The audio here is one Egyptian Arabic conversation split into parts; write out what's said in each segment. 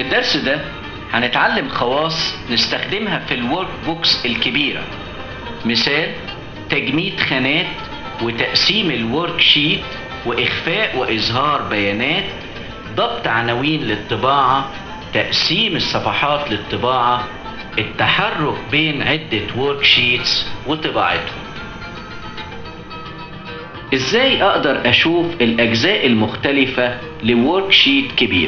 الدرس ده هنتعلم خواص نستخدمها في الورك بوكس الكبيرة مثال تجميد خانات وتقسيم الورك شيت وإخفاء وإظهار بيانات ضبط عناوين للطباعة تقسيم الصفحات للطباعة التحرك بين عدة ورك شيتس وطباعتهم ازاي اقدر اشوف الاجزاء المختلفة لورك شيت كبير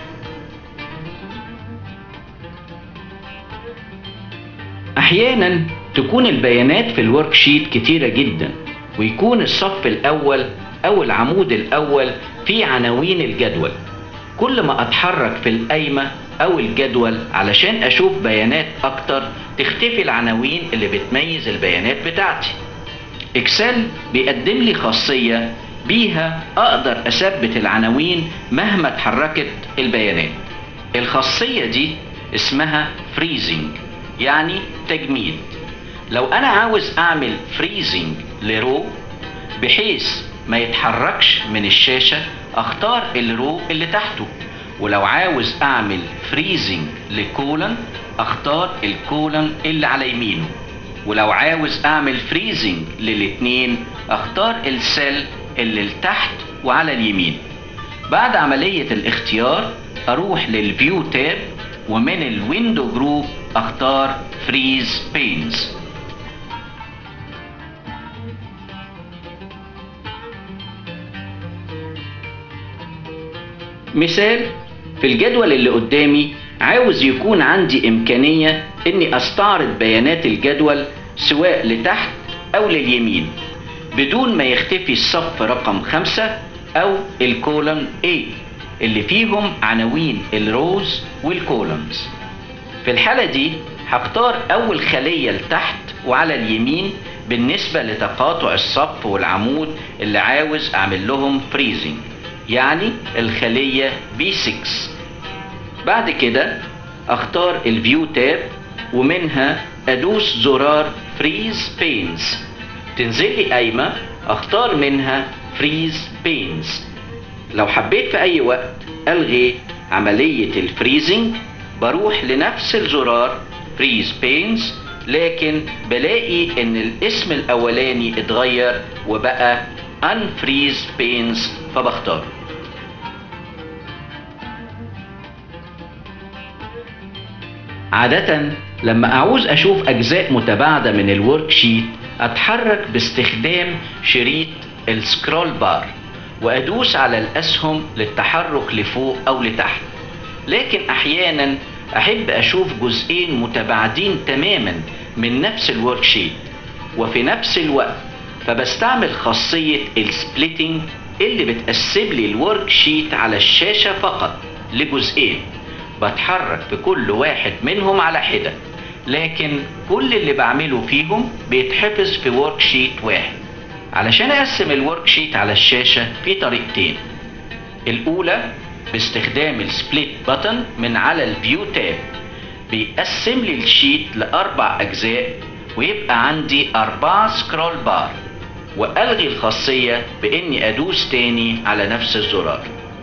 احيانا تكون البيانات في الورك شيت كتيرة جدا ويكون الصف الاول او العمود الاول فيه عناوين الجدول كل ما اتحرك في القايمة او الجدول علشان اشوف بيانات اكتر تختفي العناوين اللي بتميز البيانات بتاعتي اكسل بيقدم لي خاصية بيها اقدر اثبت العناوين مهما اتحركت البيانات الخاصية دي اسمها فريزنج يعني تجميد لو انا عاوز اعمل فريزنج لرو بحيث ما يتحركش من الشاشة اختار الرو اللي تحته ولو عاوز اعمل فريزنج لكولن اختار الكولن اللي على يمينه ولو عاوز اعمل فريزنج للاتنين اختار السيل اللي لتحت وعلى اليمين بعد عملية الاختيار اروح للفيو تاب ومن الويندو جروب اختار فريز بينز مثال في الجدول اللي قدامي عاوز يكون عندي إمكانية إني أستعرض بيانات الجدول سواء لتحت أو لليمين بدون ما يختفي الصف رقم خمسة أو الكولم A اللي فيهم عناوين الروز والكولمز في الحالة دي هختار أول خلية لتحت وعلى اليمين بالنسبة لتقاطع الصف والعمود اللي عاوز أعمل لهم فريزنج يعني الخلية B6 بعد كده اختار الفيو تاب ومنها ادوس زرار فريز بينز تنزل لي قايمة اختار منها فريز بينز لو حبيت في اي وقت الغي عملية الفريزنج بروح لنفس الزرار فريز بينز لكن بلاقي ان الاسم الاولاني اتغير وبقى unfreeze panes فبختاره عادة لما أعوز أشوف أجزاء متباعدة من الورك شيت أتحرك باستخدام شريط السكرول بار وأدوس على الأسهم للتحرك لفوق أو لتحت لكن أحيانا أحب أشوف جزئين متباعدين تماما من نفس الورك شيت وفي نفس الوقت فبستعمل خاصية السبليتنج اللي بتقسم لي الورك شيت على الشاشة فقط لجزئين بتحرك في كل واحد منهم على حدة لكن كل اللي بعمله فيهم بيتحفظ في ورك شيت واحد علشان اقسم الورك شيت على الشاشة في طريقتين الاولى باستخدام السبليت بutton من على الفيو تاب بيقسم لي الشيت لاربع اجزاء ويبقى عندي اربعة سكرول بار والغي الخاصية باني ادوس تاني على نفس الزرار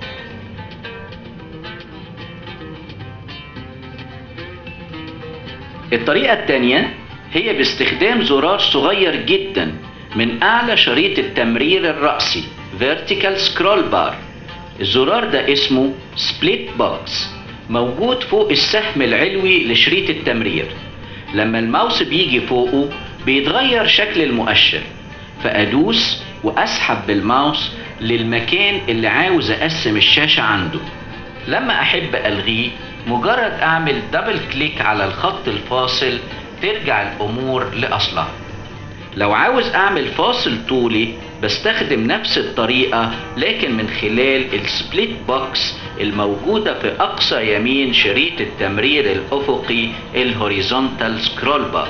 الطريقة التانية هي باستخدام زرار صغير جدا من أعلى شريط التمرير الرأسي Vertical Scroll Bar الزرار ده اسمه Split Box موجود فوق السهم العلوي لشريط التمرير لما الماوس بيجي فوقه بيتغير شكل المؤشر فأدوس وأسحب بالماوس للمكان اللي عاوز أقسم الشاشة عنده لما أحب ألغيه مجرد أعمل دبل كليك على الخط الفاصل ترجع الأمور لأصلها لو عاوز أعمل فاصل طولي بستخدم نفس الطريقة لكن من خلال السبليت بوكس الموجودة في أقصى يمين شريط التمرير الأفقي الهوريزونتال سكرول بار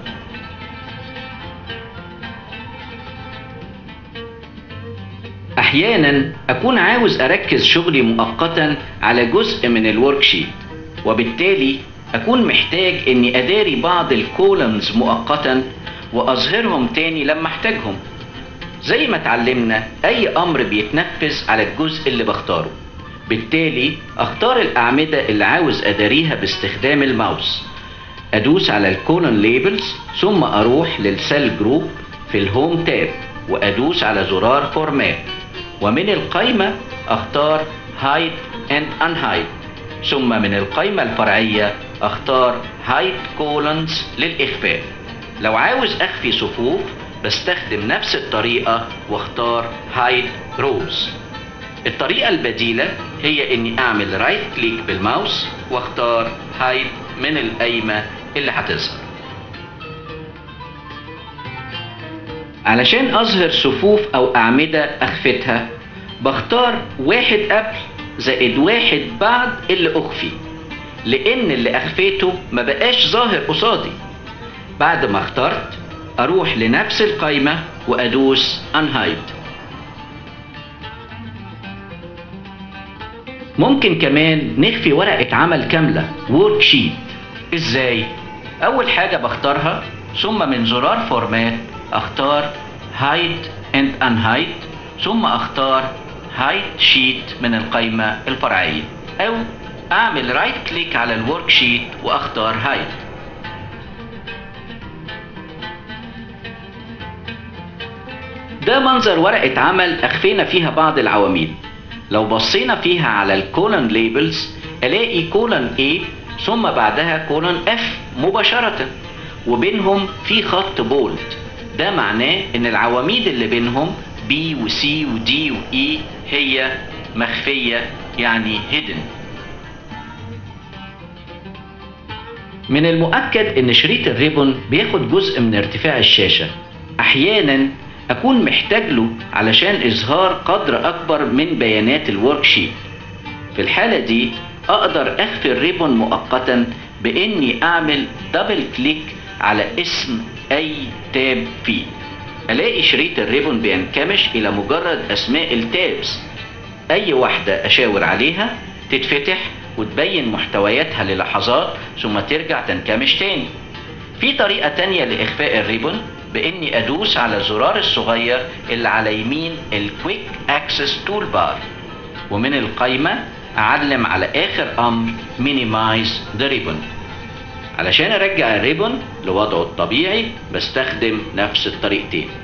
احيانا اكون عاوز اركز شغلي مؤقتا على جزء من الورك شيت وبالتالي اكون محتاج اني اداري بعض الكولمز مؤقتا واظهرهم تاني لما احتاجهم زي ما اتعلمنا اي امر بيتنفذ على الجزء اللي بختاره بالتالي اختار الاعمدة اللي عاوز اداريها باستخدام الماوس ادوس على الكولون ليبلز ثم اروح للسيل جروب في الهوم تاب وادوس على زرار فورمات ومن القائمة اختار هايد اند انهايد ثم من القائمة الفرعية اختار هايد كولونز للاخفاء لو عاوز اخفي صفوف بستخدم نفس الطريقة واختار هايد روز الطريقة البديلة هي اني اعمل رايت كليك بالماوس واختار هايد من القايمة اللي هتظهر علشان اظهر صفوف او اعمدة اخفتها بختار واحد قبل زائد واحد بعد اللي اخفي لان اللي اخفيته ما بقاش ظاهر قصادي بعد ما اخترت اروح لنفس القايمة وادوس unhide ممكن كمان نخفي ورقة عمل كاملة وورك شيت ازاي؟ اول حاجة بختارها ثم من زرار فورمات اختار hide and unhide ثم اختار hide sheet من القائمة الفرعية او اعمل رايت كليك على الورك شيت واختار hide ده منظر ورقة عمل أخفينا فيها بعض العواميد لو بصينا فيها على الكولون ليبلز الاقي كولون A ثم بعدها كولون F مباشرة وبينهم في خط بولد ده معناه ان العواميد اللي بينهم B و C و D و E هي مخفية يعني hidden من المؤكد ان شريط الريبون بياخد جزء من ارتفاع الشاشة احيانا اكون محتاج له علشان اظهار قدر اكبر من بيانات الورك شيت في الحالة دي اقدر اخفي الريبون مؤقتا باني اعمل دبل كليك على اسم اي تاب فيه الاقي شريط الريبون بينكمش الى مجرد اسماء التابز اي واحدة اشاور عليها تتفتح وتبين محتوياتها للحظات ثم ترجع تنكمش تاني في طريقة تانية لإخفاء الريبون بإني أدوس على الزرار الصغير اللي على يمين الكويك اكسس تول بار ومن القايمة أعلم على آخر أمر مينيمايز ذا ريبون علشان أرجع الريبون لوضعه الطبيعي بستخدم نفس الطريقتين